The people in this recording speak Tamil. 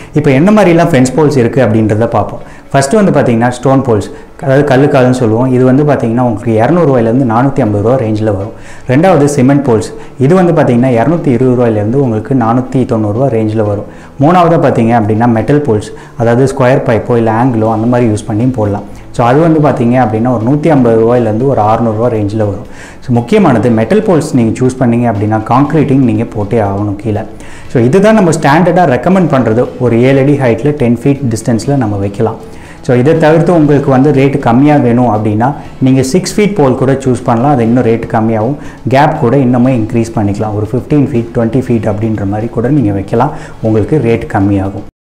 இப்போ என்ன மாதிரிலாம் ஃபென்ஸ் போல்ஸ் இருக்குது அப்படின்றத பார்ப்போம் ஃபஸ்ட்டு வந்து பார்த்தீங்கன்னா ஸ்டோன் போல்ஸ் அதாவது கல்லுக்கால்னு சொல்லுவோம் இது வந்து பார்த்தீங்கன்னா உங்களுக்கு இரநூறுவாயிலேருந்து நானூற்றி ஐம்பது ரூபா ரேஞ்சில் வரும் ரெண்டாவது சிமெண்ட் போல்ஸ் இது வந்து பார்த்தீங்கன்னா இரநூத்தி இருபது ரூபாயிலேருந்து உங்களுக்கு நானூற்றி தொண்ணூறுரூவா ரேஞ்சில் வரும் மூணாவதாக பார்த்தீங்க அப்படின்னா மெட்டல் போல்ஸ் அதாவது ஸ்கொயர் பைப்போ இல்லை ஆங்கிளோ அந்த மாதிரி யூஸ் பண்ணி போடலாம் ஸோ அது வந்து பார்த்தீங்க அப்படின்னா ஒரு நூற்றி ஐம்பது ரூபாயிலேருந்து ஒரு அறநூறுவா ரேஞ்சில் வரும் ஸோ முக்கியமானது மெட்டல் போல்ஸ் நீங்கள் சூஸ் பண்ணீங்க அப்படின்னா காங்க்ரீட்டிங் நீங்கள் போட்டே ஆகணும் கீழே ஸோ இதுதான் நம்ம ஸ்டாண்டர்டாக ரெக்கமெண்ட் பண்ணுறது ஒரு ஏழு அடி ஹைட்டில் டென் ஃபீட் டிஸ்டன்ஸில் நம்ம வைக்கலாம் ஸோ இதை தவிர்த்து உங்களுக்கு வந்து ரேட்டு கம்மியாக வேணும் அப்படின்னா நீங்கள் சிக்ஸ் ஃபீட் போல் கூட சூஸ் பண்ணலாம் அது இன்னும் ரேட்டு கம்மியாகும் கேப் கூட இன்னுமே இன்க்ரீஸ் பண்ணிக்கலாம் ஒரு ஃபிஃப்டீன் ஃபீட் டுவெண்ட்டி ஃபீட் அப்படின்ற மாதிரி கூட நீங்கள் வைக்கலாம் உங்களுக்கு ரேட் கம்மியாகும்